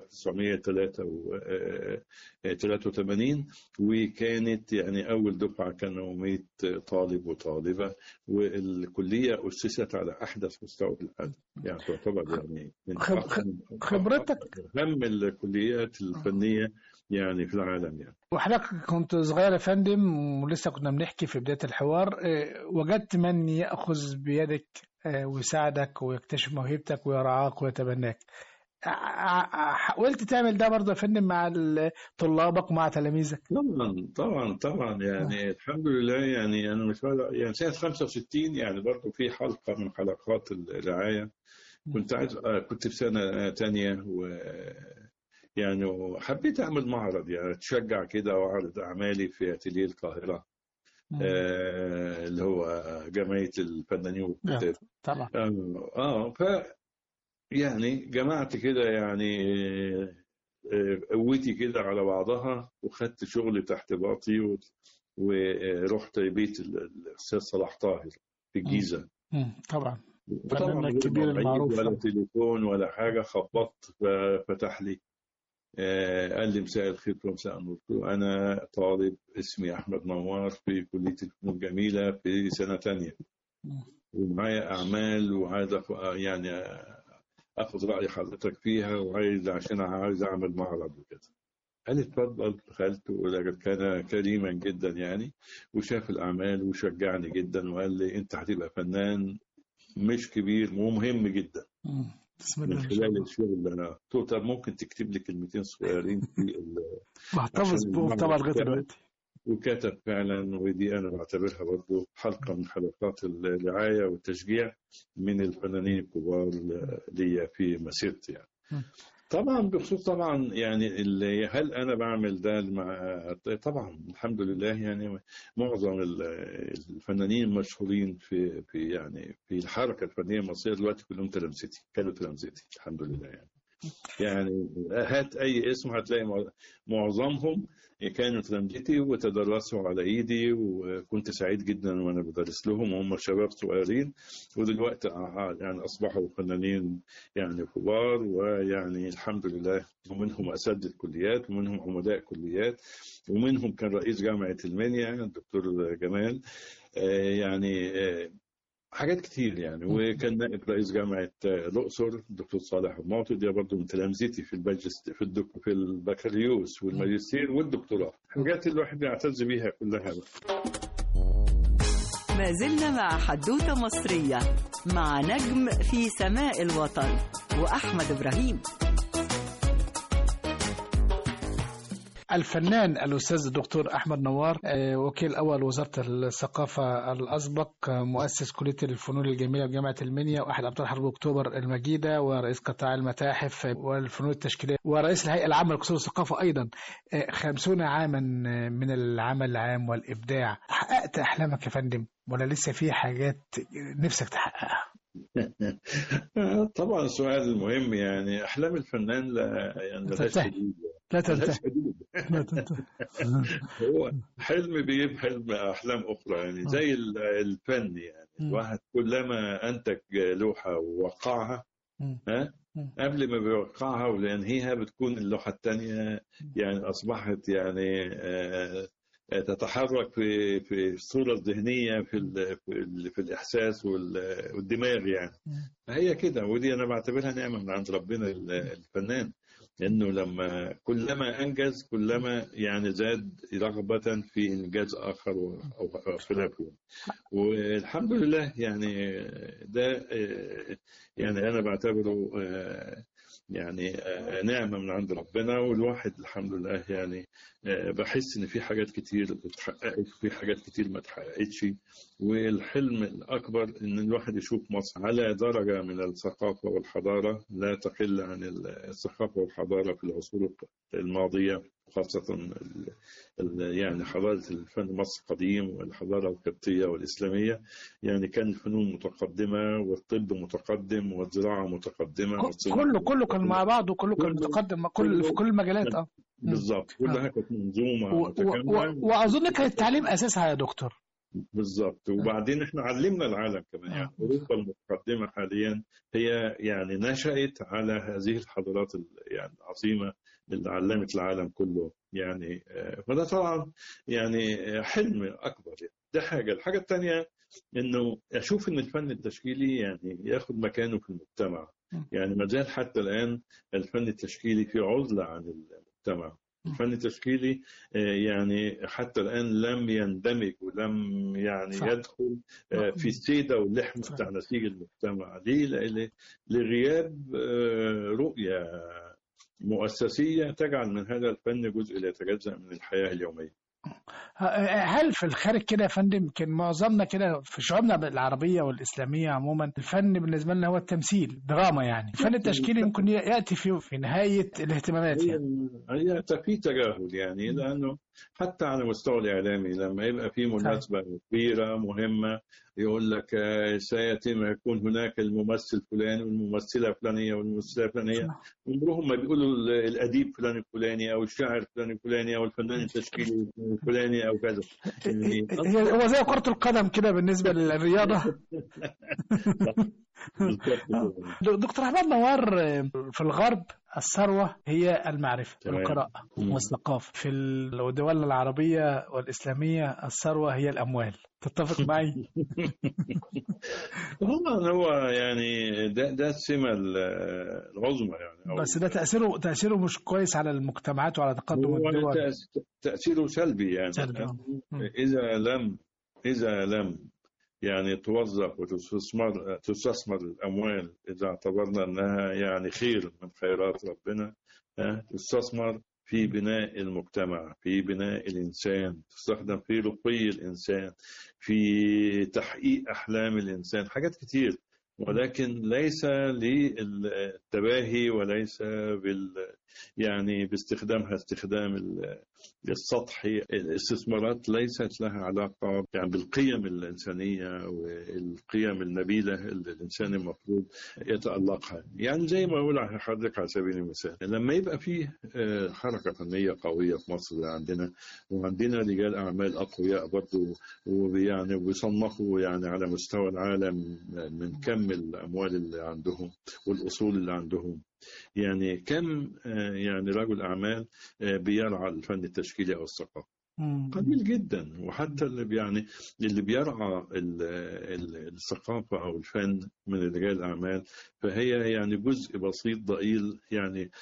1983 وكانت يعني اول دفعه كانوا 100 طالب وطالبه والكليه اسست على احدث مستوى في العالم يعني تعتبر يعني من خب- أقدم- خبرتك اهم الكليات الفنيه يعني في العالم يعني وحضرتك كنت صغير يا فندم ولسه كنا بنحكي في بداية الحوار آه، وجدت من يأخذ بيدك آه، ويساعدك ويكتشف موهبتك ويرعاك ويتبناك ع- ع- حاولت تعمل ده برضه يا فندم مع ال- طلابك ومع تلاميذك طبعا طبعا طبعا يعني الحمد لله يعني انا مش عارف- يعني سنه 65 يعني برضه في حلقه من حلقات الرعايه كنت عايز آه، كنت في سنه تانية و يعني وحبيت اعمل معرض يعني اتشجع كده واعرض اعمالي في اتيليه القاهره آه اللي هو جمعيه الفنانين والكتاب طبعا اه آه، ف يعني جمعت كده يعني آه، قوتي كده على بعضها وخدت شغل تحت باطي و- ورحت بيت ال- الاستاذ صلاح طاهر في الجيزه مم، طبعا وطبعا فناننا من غير الكبير مواعيد المعروف. ولا تليفون ولا حاجه خبطت ففتح لي آه، قال لي مساء الخير ومساء النور قلت له انا طالب اسمي احمد نوار في كليه الفنون الجميله في سنه تانية مم. ومعايا اعمال وعايز أخ- يعني اخذ راي حضرتك فيها وعايز عشان عايز اعمل معرض وكده قال لي اتفضل دخلت ولكن كان كريما جدا يعني وشاف الاعمال وشجعني جدا وقال لي انت هتبقى فنان مش كبير ومهم جدا مم. بسم من الله ما شاء خلال الله الشغل ده قلت له طب ممكن تكتب لي كلمتين صغيرين في ال- محتفظ عشان بهم طبعا لغايه المعرض دلوقتي وكتب فعلا ودي انا بعتبرها برضو حلقه من حلقات الرعايه والتشجيع من الفنانين الكبار ليا في مسيرتي يعني. م. طبعا بخصوص طبعا يعني اللي هل انا بعمل ده مع طبعا الحمد لله يعني معظم ال- الفنانين المشهورين في في يعني في الحركه الفنيه المصريه دلوقتي كلهم تلامذتي كانوا تلامذتي الحمد لله يعني يعني هات اي اسم هتلاقي مع- معظمهم كانوا تلامذتي وتدرسوا على ايدي وكنت سعيد جدا وانا بدرس لهم وهم شباب صغيرين ودلوقتي آه، يعني اصبحوا فنانين يعني كبار ويعني الحمد لله ومنهم اساتذه الكليات ومنهم عمداء كليات ومنهم كان رئيس جامعه المنيا الدكتور جمال آه، يعني آه، حاجات كتير يعني وكان نائب رئيس جامعه آه، الاقصر الدكتور صالح المعطي ده برضه من تلامذتي في الباجست في الدك في البكالوريوس والماجستير والدكتوراه حاجات الواحد بيعتز بيها كلها بقى. ما زلنا مع حدوتة مصرية مع نجم في سماء الوطن وأحمد إبراهيم الفنان الأستاذ الدكتور أحمد نوار آه، وكيل أول وزارة الثقافة الأسبق آه، مؤسس كلية الفنون الجميلة بجامعة المنيا وأحد أبطال حرب أكتوبر المجيدة ورئيس قطاع المتاحف آه، والفنون التشكيلية ورئيس الهيئة العامة لقصور الثقافة أيضا آه، خمسون عاما آه، من العمل العام والإبداع حققت أحلامك يا فندم ولا لسه في حاجات نفسك تحققها طبعا السؤال مهم يعني احلام الفنان لا يعني ملهاش تنتهي. حدود لا ملهاش تنتهي حدود لا تنتهي هو حلم بيجيب حلم احلام اخرى يعني زي ال- الفن يعني مم. الواحد كلما انتج لوحه ووقعها مم. ها مم. قبل ما بيوقعها وينهيها بتكون اللوحه الثانيه يعني اصبحت يعني آه، آه، تتحرك في في الصوره الذهنيه في ال في, ال في الاحساس وال- والدماغ يعني مم. فهي كده ودي انا بعتبرها نعمه من عند ربنا ال- الفنان انه لما كلما انجز كلما يعني زاد رغبه في انجاز اخر و- او خلافه والحمد لله يعني ده آه، يعني انا بعتبره آه، يعني آه، نعمه من عند ربنا والواحد الحمد لله يعني آه، بحس ان في حاجات كتير اتحققت في حاجات كتير ما اتحققتش والحلم الأكبر إن الواحد يشوف مصر على درجة من الثقافة والحضارة لا تقل عن الثقافة والحضارة في العصور الماضية خاصة ال- ال- يعني حضارة الفن مصر القديم والحضارة القبطية والإسلامية يعني كان الفنون متقدمة والطب متقدم والزراعة متقدمة والصناعة كله كله كان مع بعض وكله كان كله- متقدم كل في كل المجالات اه بالظبط كلها كانت منظومة و- و- متكاملة و- واظن كان التعليم اساسها يا دكتور بالظبط وبعدين احنا علمنا العالم كمان يعني آه. اوروبا المتقدمه حاليا هي يعني نشات على هذه الحضارات ال- يعني العظيمه اللي علمت العالم كله يعني آه، فده طبعا يعني آه، حلم اكبر يعني ده حاجه الحاجه الثانيه انه اشوف ان الفن التشكيلي يعني ياخد مكانه في المجتمع م. يعني ما زال حتى الان الفن التشكيلي في عزله عن المجتمع الفن التشكيلي آه، يعني حتى الآن لم يندمج ولم يعني صح. يدخل آه، في السيدة واللحم صح. بتاع نسيج المجتمع ليه؟ لأ- لغياب آه، رؤية مؤسسية تجعل من هذا الفن جزء لا يتجزأ من الحياة اليومية هل في الخارج كده يا فندم كان معظمنا كده في شعوبنا العربية والإسلامية عموما الفن بالنسبة لنا هو التمثيل دراما يعني الفن التشكيلي ممكن يأتي في في نهاية الاهتمامات هي يعني هي في تجاهل يعني لانه حتى على المستوى الاعلامي لما يبقى في مناسبه كبيره مهمه يقول لك آه، سيتم يكون هناك الممثل الفلاني والممثله الفلانيه والممثله الفلانيه عمرهم ما بيقولوا ال- الاديب فلان الفلاني او الشاعر الفلاني الفلاني او الفنان التشكيلي الفلاني او كذا يعني هي- هو زي كرة القدم كده بالنسبة للرياضة بالضبط كده. دكتور أحمد نوار في الغرب الثروة هي المعرفة تمام. والقراءة مم. والثقافة في الدول العربية والإسلامية الثروة هي الأموال تتفق معي؟ طبعا هو يعني ده ده السمه ال- العظمى يعني أو بس ده تأثيره تأثيره مش كويس على المجتمعات وعلى تقدم هو الدول تأس- تأثيره سلبي يعني سلبي، آه. مم. إذا لم إذا لم يعني توظف وتستثمر تستثمر الأموال إذا اعتبرنا أنها يعني خير من خيرات ربنا ها، تستثمر في بناء المجتمع في بناء الإنسان تستخدم في رقي الإنسان في تحقيق أحلام الإنسان حاجات كتير ولكن ليس للتباهي وليس بال يعني باستخدامها استخدام ال- السطحي الاستثمارات ليست لها علاقة يعني بالقيم الإنسانية والقيم النبيلة اللي الإنسان المفروض يتألقها يعني زي ما أقول على حضرتك على سبيل المثال لما يبقى فيه آه، حركة فنية قوية في مصر زي عندنا وعندنا رجال أعمال أقوياء برضو ويعني بيصنفوا يعني على مستوى العالم من كم الأموال اللي عندهم والأصول اللي عندهم يعني كم آه، يعني رجل أعمال آه، بيرعى الفن التشكيلي أو الثقافة مم. قليل جدا وحتى اللي بي- يعني اللي بيرعى ال- ال- الثقافة أو الفن من رجال الأعمال فهي يعني جزء بسيط ضئيل يعني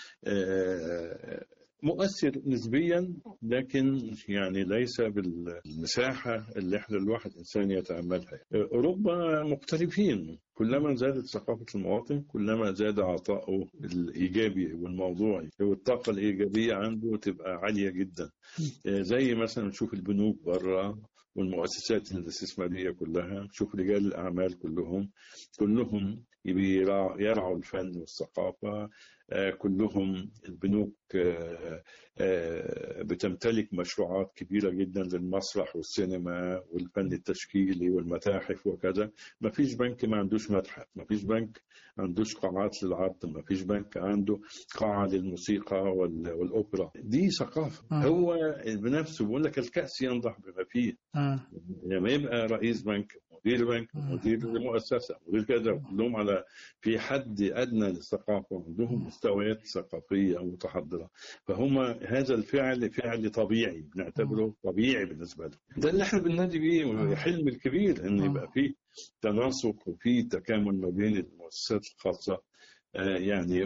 آه، مؤثر نسبيا لكن يعني ليس بالمساحة اللي احنا الواحد إنسان يتأملها أوروبا مختلفين كلما زادت ثقافة المواطن كلما زاد عطاؤه الإيجابي والموضوعي والطاقة الإيجابية عنده تبقى عالية جدا زي مثلا نشوف البنوك بره والمؤسسات الاستثمارية كلها شوف رجال الأعمال كلهم كلهم يبيرع- يرعوا الفن والثقافة آه، كلهم البنوك آه، آه، بتمتلك مشروعات كبيرة جدا للمسرح والسينما والفن التشكيلي والمتاحف وكذا ما فيش بنك ما عندوش متحف ما فيش بنك ما عندوش قاعات للعرض ما فيش بنك عنده قاعة للموسيقى وال- والأوبرا دي ثقافة مم. هو بنفسه بيقول لك الكأس ينضح بما فيه مم. لما يبقى رئيس بنك مدير بنك مم. مدير مؤسسة مدير كذا كلهم على في حد أدنى للثقافة عندهم مستويات ثقافية متحضرة فهم هذا الفعل فعل طبيعي بنعتبره طبيعي بالنسبة لهم ده اللي احنا بننادي بيه حلم الكبير ان يبقى فيه تناسق وفي تكامل ما بين المؤسسات الخاصة آه، يعني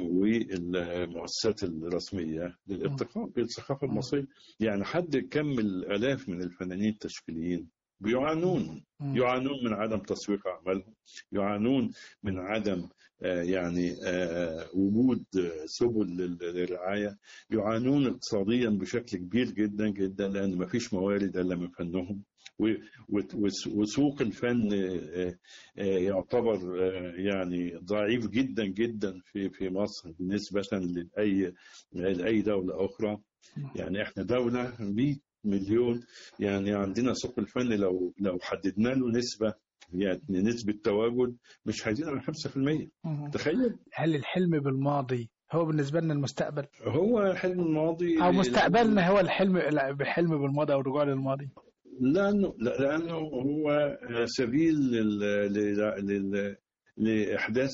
والمؤسسات الرسمية للارتقاء بالثقافة المصرية يعني حد كم الآلاف من الفنانين التشكيليين بيعانون مم. يعانون من عدم تسويق أعمالهم يعانون من عدم آه، يعني آه، وجود آه، سبل لل- للرعاية يعانون اقتصاديا بشكل كبير جدا جدا لأن ما فيش موارد إلا من فنهم و- و- وس- وسوق الفن آه، آه، يعتبر آه، يعني ضعيف جدا جدا في في مصر بالنسبة لأي لأي دولة أخرى يعني احنا دولة 100 مليون يعني عندنا سوق الفن لو لو حددنا له نسبة يعني نسبة تواجد مش هيزيد عن 5% مم. تخيل هل الحلم بالماضي هو بالنسبة لنا المستقبل هو حلم الماضي أو مستقبلنا هو الحلم بالحلم بالماضي أو الرجوع للماضي لانه لا- لانه هو سبيل لل... لل... لل... لاحداث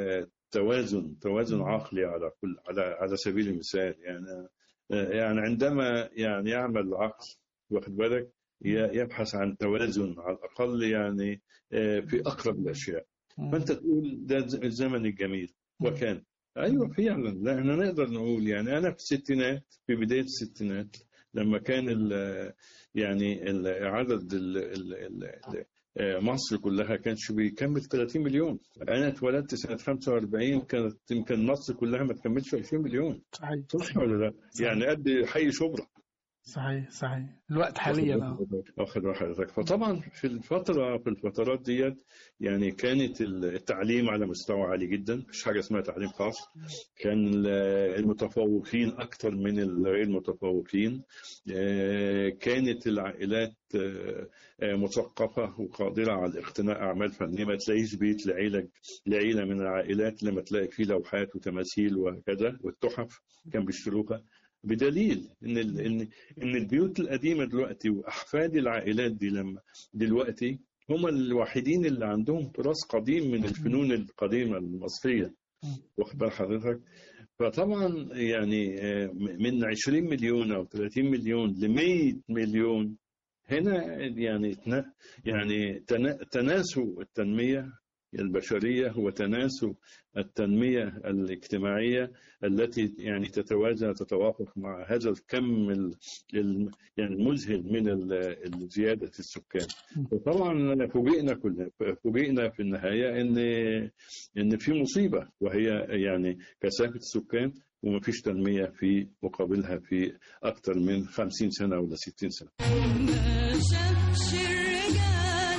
توازن توازن عقلي على كل على على سبيل المثال يعني يعني عندما يعني يعمل العقل واخد بالك ي- يبحث عن توازن على الاقل يعني في اقرب الاشياء مم. فانت تقول ده الزمن الجميل وكان ايوه فعلا لا احنا نقدر نقول يعني انا في الستينات في بدايه الستينات لما كان ال يعني ال- عدد ال ال ال آه، مصر كلها كانش بيكمل 30 مليون انا اتولدت سنه 45 كانت يمكن مصر كلها ما تكملش 20 مليون صحيح صح ولا لا؟ يعني قد حي شبرا صحيح صحيح الوقت حاليا اه واخد بال حضرتك فطبعا في الفتره في الفترات ديت يعني كانت التعليم على مستوى عالي جدا مفيش حاجه اسمها تعليم خاص كان ال- المتفوقين اكثر من الغير المتفوقين آه، كانت العائلات آه، آه، مثقفه وقادره على اقتناء اعمال فنيه ما تلاقيش بيت لعيله لعيله من العائلات لما تلاقي فيه لوحات وتماثيل وهكذا والتحف كان بيشتروها بدليل ان ال- ان ان البيوت القديمه دلوقتي واحفاد العائلات دي لما دلوقتي هم الوحيدين اللي عندهم تراث قديم من الفنون القديمه المصريه واخد بال حضرتك فطبعا يعني آه، من 20 مليون او 30 مليون ل 100 مليون هنا يعني تنا- يعني تنا- تناسوا التنميه البشريه وتناسوا التنميه الاجتماعيه التي يعني تتوازى تتوافق مع هذا الكم ال- ال- يعني المذهل من ال- زياده السكان وطبعا فوجئنا كلنا فوجئنا في النهايه ان ان في مصيبه وهي يعني كثافه السكان وما فيش تنميه في مقابلها في اكثر من 50 سنه ولا 60 سنه ما شافش الرجال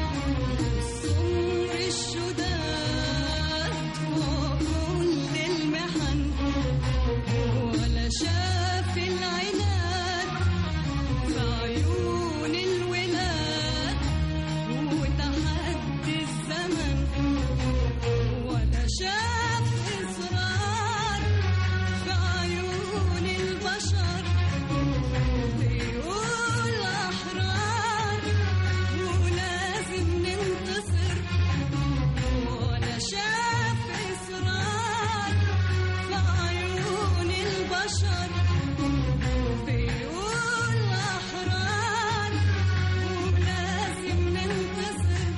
سمر الشداد وكل المحن ولا شاف العناد في عيون الولاد وتحدي الزمن ولا شاف إصرار في عيون البشر بيقول أحرار ولازم ننتصر ولا شاف إصرار في عيون البشر بيقول أحرار ولازم ننتصر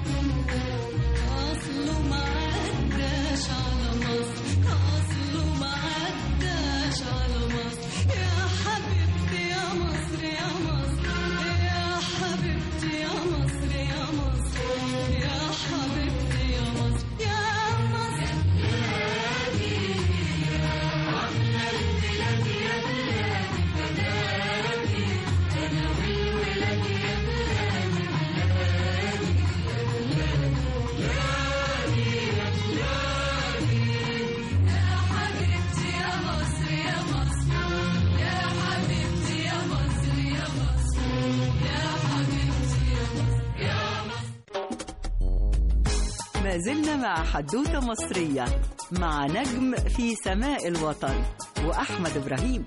أصله ما عداش على مصر أصله ما عداش على مصر يا حبيبتي يا مصر يا مصر يا حبيبتي يا مصر يا مصر يا حبيبتي يا مصر يا مصر يا حبيبتي يا مصر يا مصر يا حبيبتي يا مصر يا مصر يا حبيبتي يا مصر يا مصر ما زلنا مع حدوتة مصرية مع نجم في سماء الوطن وأحمد إبراهيم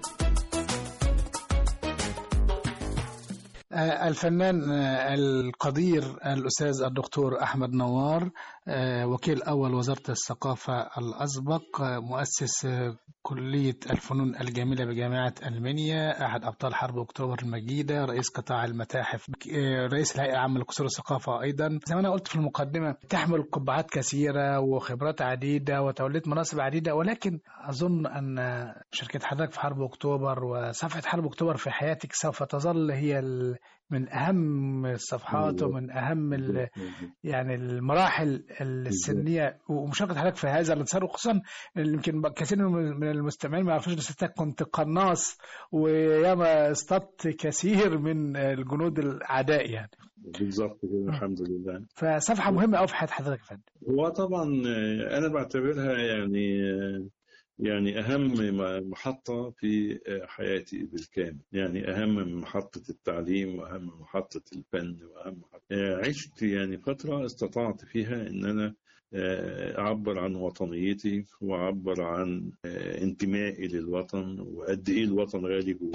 آه، الفنان آه، القدير الأستاذ الدكتور أحمد نوار آه، وكيل أول وزارة الثقافة الأسبق آه، مؤسس آه، كلية الفنون الجميلة بجامعة ألمانيا أحد أبطال حرب أكتوبر المجيدة رئيس قطاع المتاحف آه، رئيس الهيئة العامة لقصور الثقافة أيضا زي ما أنا قلت في المقدمة تحمل قبعات كثيرة وخبرات عديدة وتوليت مناصب عديدة ولكن أظن أن شركة حضرتك في حرب أكتوبر وصفحة حرب أكتوبر في حياتك سوف تظل هي ال- من أهم الصفحات ومن أهم ال- يعني المراحل السنيه ومشاركه حضرتك في هذا الانتصار وخصوصا اللي يمكن كثير من من المستمعين ما يعرفوش ان حضرتك كنت قناص وياما اصطدت كثير من الجنود الاعداء يعني بالظبط كده الحمد لله فصفحه مهمه قوي في حياه حضرتك يا فندم هو طبعا آه، انا بعتبرها يعني آه، يعني اهم م- محطه في آه، حياتي بالكامل يعني اهم من محطه التعليم واهم من محطه الفن واهم محطة. آه، عشت يعني فتره استطعت فيها ان انا آه، اعبر عن وطنيتي واعبر عن آه، انتمائي للوطن وقد ايه الوطن غالي جواي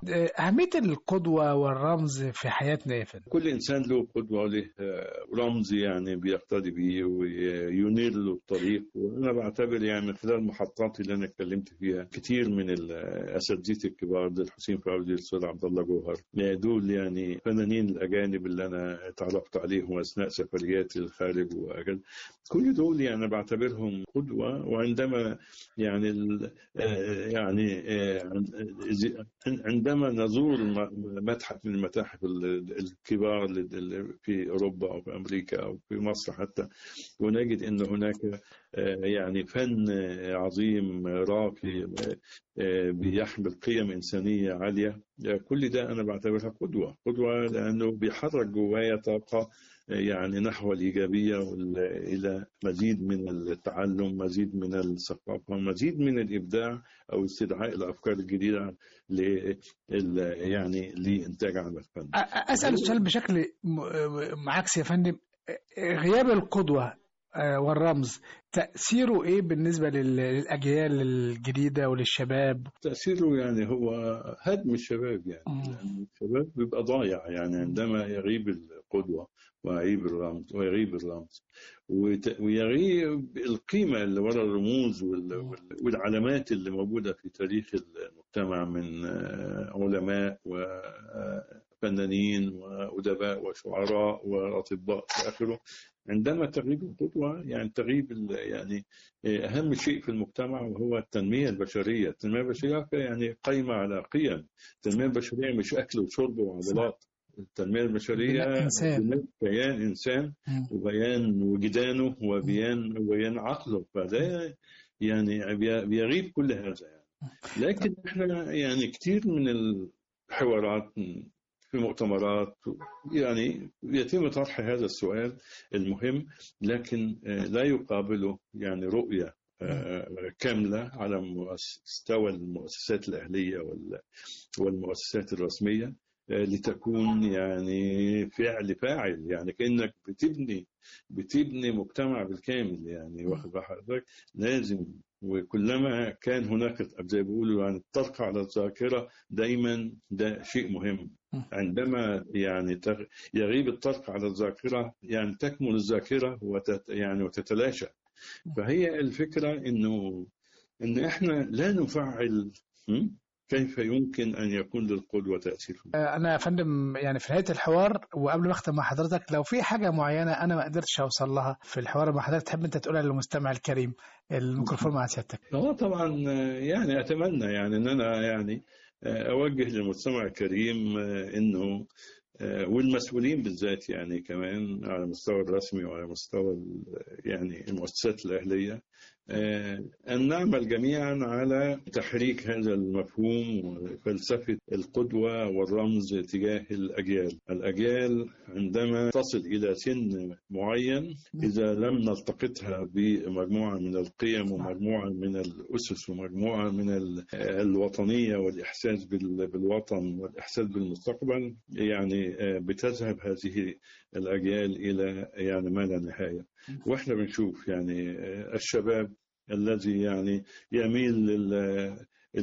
آه، أهمية القدوة والرمز في حياتنا يا فندم كل إنسان له قدوة وله آه، رمز يعني بيقتدي بيه وينير له الطريق وأنا بعتبر يعني من خلال محطاتي اللي أنا اتكلمت فيها كتير من الأساتذة الكبار زي الحسين فوزي الأستاذ عبد الله جوهر يعني دول يعني فنانين الأجانب اللي أنا تعرفت عليهم أثناء سفرياتي للخارج وأجل كل دول يعني بعتبرهم قدوة وعندما يعني ال- آه، يعني آه، عن- عندما نزور م- متحف من المتاحف ال- الكبار اللي في أوروبا أو في أمريكا أو في مصر حتى ونجد أن هناك آه، يعني فن آه، عظيم آه، راقي آه، آه، بيحمل قيم إنسانية عالية آه، كل ده أنا بعتبرها قدوة قدوة لأنه بيحرك جوايا طاقة يعني نحو الإيجابية وال- إلى مزيد من التعلم مزيد من الثقافة مزيد من الإبداع أو استدعاء الأفكار الجديدة ل يعني لإنتاج عمل فني أ- أ- أسأل السؤال بشكل م- عكسي يا فندم غياب القدوة آه، والرمز تأثيره إيه بالنسبة لل- للأجيال الجديدة وللشباب؟ تأثيره يعني هو هدم الشباب يعني مم. لأن الشباب بيبقى ضايع يعني عندما يغيب القدوة ويغيب الرمز ويغيب الرمز وت- ويغيب القيمة اللي وراء الرموز وال- وال- والعلامات اللي موجودة في تاريخ المجتمع من آه، علماء وفنانين وأدباء وشعراء وأطباء في آخره عندما تغيب القدوة يعني تغيب ال- يعني أهم شيء في المجتمع وهو التنمية البشرية التنمية البشرية يعني قايمة على قيم التنمية البشرية مش أكل وشرب وعضلات التنمية البشرية بناء إنسان. بناء كيان إنسان مم. وبيان وجدانه وبيان وبيان عقله فده يعني بي- بيغيب كل هذا يعني لكن احنا يعني كتير من الحوارات في مؤتمرات يعني يتم طرح هذا السؤال المهم لكن آه، لا يقابله يعني رؤية آه، كاملة على مستوى المؤسسات الأهلية وال- والمؤسسات الرسمية آه، لتكون يعني فعل فاعل يعني كأنك بتبني بتبني مجتمع بالكامل يعني واخد بال حضرتك لازم وكلما كان هناك زي ما بيقولوا يعني الطرق على الذاكرة دايما ده شيء مهم عندما يعني تغ- يغيب الطرق على الذاكرة يعني تكمل الذاكرة وتت يعني وتتلاشى فهي الفكرة انه ان احنا لا نفعل م? كيف يمكن ان يكون للقدوة تأثير انا يا فندم يعني في نهايه الحوار وقبل ما اختم مع حضرتك لو في حاجه معينه انا ما قدرتش اوصل لها في الحوار مع حضرتك تحب انت تقولها للمستمع الكريم الميكروفون مع سيادتك اه طبعا آه، يعني اتمنى يعني ان انا يعني آه، اوجه للمجتمع الكريم آه، انه آه، والمسؤولين بالذات يعني كمان على المستوى الرسمي وعلى مستوى ال- يعني المؤسسات الاهليه آه، ان نعمل جميعا على تحريك هذا المفهوم وفلسفه القدوه والرمز تجاه الاجيال، الاجيال عندما تصل الى سن معين إذا لم نلتقطها بمجموعة من القيم ومجموعة من الأسس ومجموعة من ال- الوطنية والإحساس بال- بالوطن والإحساس بالمستقبل يعني آه، بتذهب هذه الأجيال إلى يعني ما لا نهاية وإحنا بنشوف يعني آه، الشباب الذي يعني يميل لل-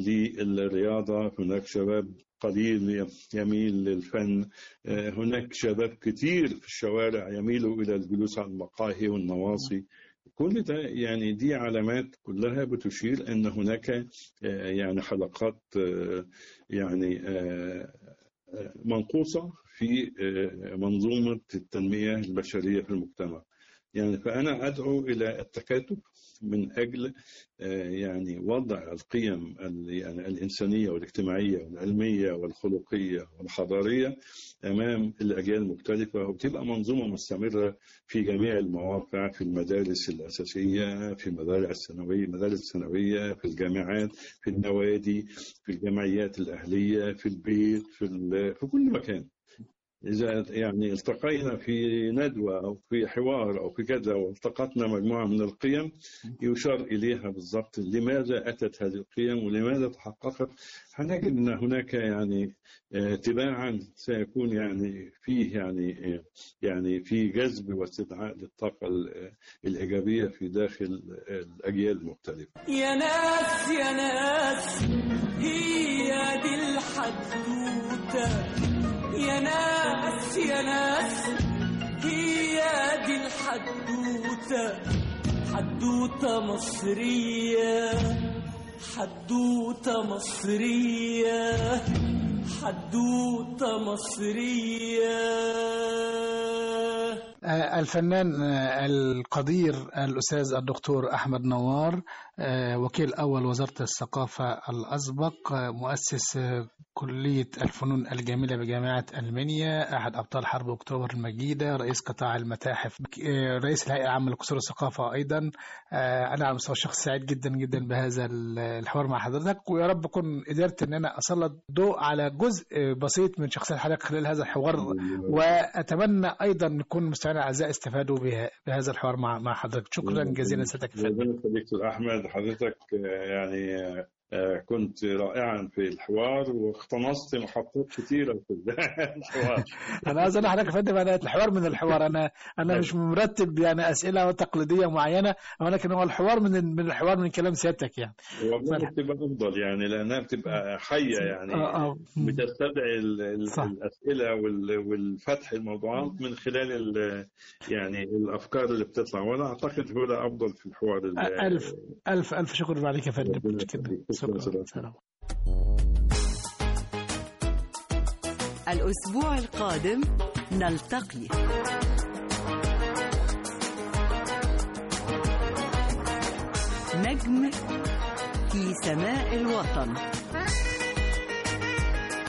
للرياضة هناك شباب قليل يميل للفن آه، هناك شباب كتير في الشوارع يميلوا إلى الجلوس على المقاهي والنواصي كل ده يعني دي علامات كلها بتشير أن هناك آه، يعني حلقات آه، يعني آه، آه، منقوصة في آه، منظومة التنمية البشرية في المجتمع يعني فأنا أدعو إلى التكاتف من أجل آه، يعني وضع القيم ال- يعني الإنسانية والاجتماعية والعلمية والخلقية والحضارية أمام الأجيال المختلفة وبتبقى منظومة مستمرة في جميع المواقع في المدارس الأساسية في المدارس الثانوية المدارس الثانوية في الجامعات في النوادي في الجمعيات الأهلية في البيت في, ال- في كل مكان إذا يعني التقينا في ندوة أو في حوار أو في كذا والتقطنا مجموعة من القيم يشار إليها بالضبط لماذا أتت هذه القيم ولماذا تحققت هنجد أن هناك يعني آه، تباعا سيكون يعني فيه يعني آه، يعني في جذب واستدعاء للطاقة ال- الإيجابية في داخل الأجيال المختلفة يا ناس يا ناس هي دي الحدوتة يا ناس يا ناس هي دي الحدوتة حدوتة مصرية حدوتة مصرية حدوتة مصرية آه، الفنان آه، القدير الأستاذ الدكتور أحمد نوار آه، وكيل أول وزارة الثقافة الأسبق آه، مؤسس آه، كلية الفنون الجميلة بجامعة ألمانيا أحد أبطال حرب أكتوبر المجيدة رئيس قطاع المتاحف آه، رئيس الهيئة العامة لقصور الثقافة أيضا آه، أنا على المستوى الشخصي سعيد جدا جدا بهذا ال- الحوار مع حضرتك ويا رب أكون قدرت إن أنا أسلط ضوء على جزء آه، بسيط من شخصية حضرتك خلال هذا الحوار واتمنى ايضا نكون مستمعينا الاعزاء استفادوا بها- بهذا الحوار مع مع حضرتك شكرا جزيلا سيادتك يا فندم. ربنا يخليك دكتور احمد حضرتك آه، يعني آه، كنت رائعا في الحوار واقتنصت محطات كثيره في الحوار انا عايز اقول لحضرتك يا فندم انا الحوار من الحوار انا انا مش مرتب يعني اسئله تقليديه معينه ولكن هو الحوار من من الحوار من كلام سيادتك يعني والله بتبقى افضل يعني لانها بتبقى حيه يعني اه اه بتستدعي ال- ال- صح. الاسئله وال- والفتح الموضوعات من خلال ال- يعني الافكار اللي بتطلع وانا اعتقد هو ده افضل في الحوار ال- الف الف الف شكر عليك يا فندم ربنا كده يخليك. شكرا شكراً. سلام. الأسبوع القادم نلتقي نجم في سماء الوطن